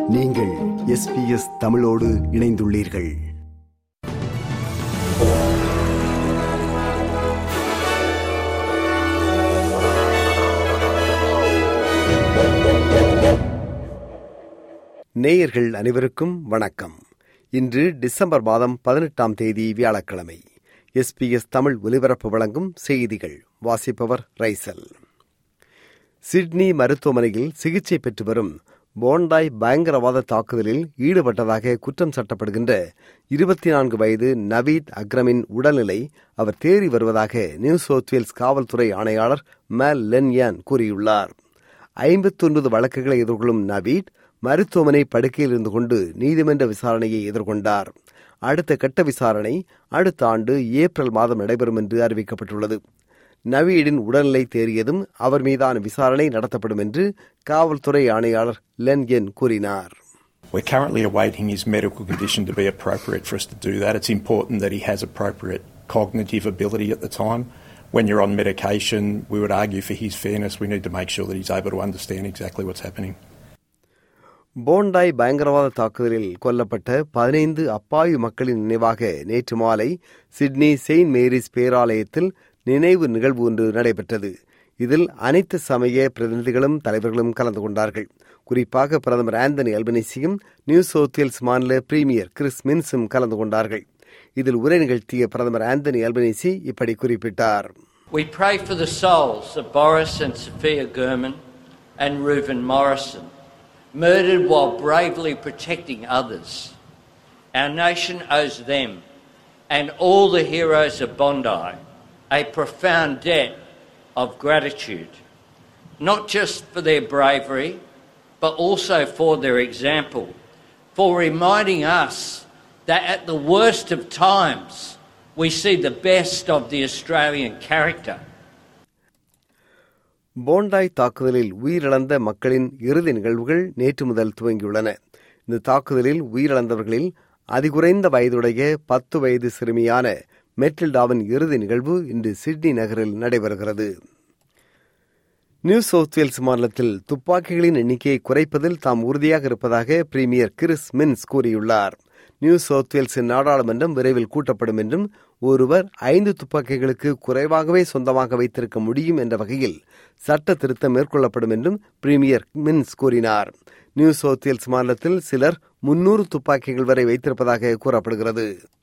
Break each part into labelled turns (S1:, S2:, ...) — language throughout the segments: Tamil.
S1: நீங்கள் எஸ்பிஎஸ் தமிழோடு இணைந்துள்ளீர்கள் நேயர்கள் அனைவருக்கும் வணக்கம் இன்று டிசம்பர் மாதம் பதினெட்டாம் தேதி வியாழக்கிழமை எஸ்பிஎஸ் தமிழ் ஒலிபரப்பு வழங்கும் செய்திகள் வாசிப்பவர் ரைசல் சிட்னி மருத்துவமனையில் சிகிச்சை பெற்று வரும் போண்டாய் பயங்கரவாத தாக்குதலில் ஈடுபட்டதாக குற்றம் சாட்டப்படுகின்ற இருபத்தி நான்கு வயது நவீத் அக்ரமின் உடல்நிலை அவர் தேறி வருவதாக நியூ சவுத் வேல்ஸ் காவல்துறை ஆணையாளர் மேல் லென்யான் கூறியுள்ளார் ஐம்பத்தொன்பது வழக்குகளை எதிர்கொள்ளும் நவீத் மருத்துவமனை படுக்கையில் இருந்து கொண்டு நீதிமன்ற விசாரணையை எதிர்கொண்டார் அடுத்த கட்ட விசாரணை அடுத்த ஆண்டு ஏப்ரல் மாதம் நடைபெறும் என்று அறிவிக்கப்பட்டுள்ளது நவீடின் உடல்நிலை தேறியதும் அவர் மீதான விசாரணை நடத்தப்படும் என்று காவல்துறை ஆணையாளர் லென்கென் கூறினார்
S2: We're currently awaiting his medical condition to be appropriate for us to do that. It's important that he has appropriate cognitive ability at the time. When you're on medication, we would argue for his fairness, we need to make sure that he's able to understand exactly what's happening.
S1: போண்டாய் பயங்கரவாத தாக்குதலில் கொல்லப்பட்ட பதினைந்து அப்பாவி மக்களின் நினைவாக நேற்று மாலை சிட்னி செயின்ட் மேரிஸ் பேராலயத்தில் நினைவு நிகழ்வு ஒன்று நடைபெற்றது இதில் அனைத்து சமய பிரதிநிதிகளும் தலைவர்களும் கலந்து கொண்டார்கள் குறிப்பாக பிரதமர் ஆந்தனி அல்பனிசியும் நியூ சவுத் வேல்ஸ் மாநில பிரீமியர் கிறிஸ் மின்ஸும் கலந்து கொண்டார்கள் இதில் உரை நிகழ்த்திய பிரதமர் ஆந்தனி அல்பனிசி இப்படி குறிப்பிட்டார்
S3: We pray for the souls of Boris and Sophia Gurman and Reuven Morrison, murdered while bravely protecting others. Our nation owes them and all the heroes of Bondi a profound debt of gratitude, not just for their bravery, but also for their example, for reminding us that at the worst of times we see the best of the Australian character.
S1: போண்டாய் தாக்குதலில் உயிரிழந்த மக்களின் இறுதி நிகழ்வுகள் நேற்று முதல் துவங்கியுள்ளன இந்த தாக்குதலில் உயிரிழந்தவர்களில் அதிகுறைந்த வயதுடைய பத்து வயது சிறுமியான மெட்டில்டாவின் இறுதி நிகழ்வு இன்று சிட்னி நகரில் நடைபெறுகிறது நியூ சவுத் வேல்ஸ் மாநிலத்தில் துப்பாக்கிகளின் எண்ணிக்கையை குறைப்பதில் தாம் உறுதியாக இருப்பதாக பிரீமியர் கிறிஸ் மின்ஸ் கூறியுள்ளார் நியூ சவுத் வேல்ஸின் நாடாளுமன்றம் விரைவில் கூட்டப்படும் என்றும் ஒருவர் ஐந்து துப்பாக்கிகளுக்கு குறைவாகவே சொந்தமாக வைத்திருக்க முடியும் என்ற வகையில் சட்ட திருத்தம் மேற்கொள்ளப்படும் என்றும் பிரீமியர் மின்ஸ் கூறினார் நியூ சவுத் வேல்ஸ் மாநிலத்தில் சிலர் முன்னூறு துப்பாக்கிகள் வரை வைத்திருப்பதாக கூறப்படுகிறது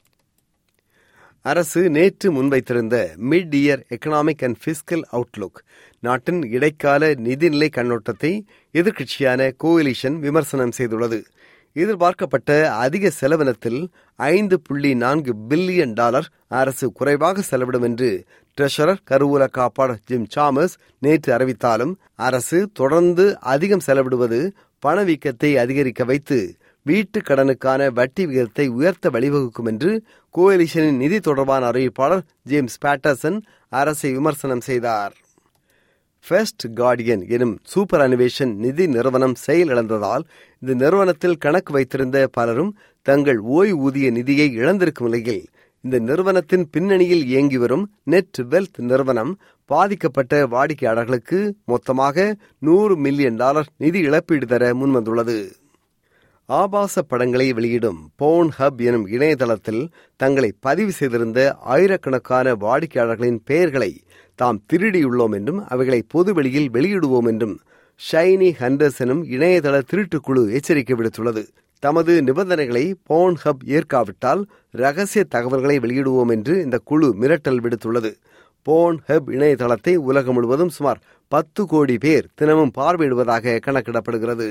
S1: அரசு நேற்று முன்வைத்திருந்த mid year economic and fiscal outlook நாட்டின் இடைக்கால நிதிநிலை கண்ணோட்டத்தை எதிர்க்கட்சியான கோலிஷன் விமர்சனம் செய்துள்ளது எதிர்பார்க்கப்பட்ட அதிக செலவினத்தில் ஐந்து புள்ளி நான்கு பில்லியன் டாலர் அரசு குறைவாக செலவிடும் என்று ட்ரெஷரர் கருவூல காப்பாளர் ஜிம் சாமஸ் நேற்று அறிவித்தாலும் அரசு தொடர்ந்து அதிகம் செலவிடுவது பணவீக்கத்தை அதிகரிக்க வைத்து வீட்டு கடனுக்கான வட்டி விகிதத்தை உயர்த்த வழிவகுக்கும் என்று கோலிஷனின் நிதி தொடர்பான அறிவிப்பாளர் ஜேம்ஸ் பேட்டர்சன் அரசை விமர்சனம் செய்தார் ஃபெஸ்ட் கார்டியன் எனும் சூப்பர் அனிவேஷன் நிதி நிறுவனம் செயலிழந்ததால் இந்த நிறுவனத்தில் கணக்கு வைத்திருந்த பலரும் தங்கள் ஓய்வூதிய நிதியை இழந்திருக்கும் நிலையில் இந்த நிறுவனத்தின் பின்னணியில் இயங்கி வரும் நெட் வெல்த் நிறுவனம் பாதிக்கப்பட்ட வாடிக்கையாளர்களுக்கு மொத்தமாக நூறு மில்லியன் டாலர் நிதி இழப்பீடு தர முன்வந்துள்ளது ஆபாச படங்களை வெளியிடும் போன் ஹப் எனும் இணையதளத்தில் தங்களை பதிவு செய்திருந்த ஆயிரக்கணக்கான வாடிக்கையாளர்களின் பெயர்களை தாம் திருடியுள்ளோம் என்றும் அவைகளை பொதுவெளியில் வெளியிடுவோம் என்றும் ஷைனி ஹண்டர்ஸ் எனும் இணையதள திருட்டுக்குழு எச்சரிக்கை விடுத்துள்ளது தமது நிபந்தனைகளை போன் ஹப் ஏற்காவிட்டால் ரகசிய தகவல்களை வெளியிடுவோம் என்று இந்த குழு மிரட்டல் விடுத்துள்ளது போன் ஹப் இணையதளத்தை உலகம் முழுவதும் சுமார் பத்து கோடி பேர் தினமும் பார்வையிடுவதாக கணக்கிடப்படுகிறது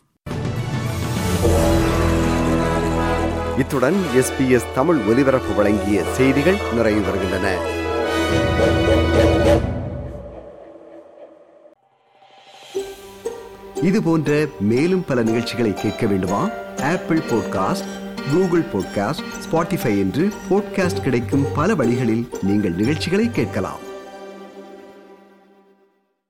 S1: இத்துடன் எஸ்பிஎஸ் தமிழ் ஒலிபரப்பு வழங்கிய செய்திகள் நிறைவு வருகின்றன இது போன்ற மேலும் பல நிகழ்ச்சிகளை கேட்க வேண்டுமா Apple podcast Google podcast Spotify என்று பாட்காஸ்ட் கிடைக்கும் பல வழிகளில் நீங்கள் நிகழ்ச்சிகளை கேட்கலாம்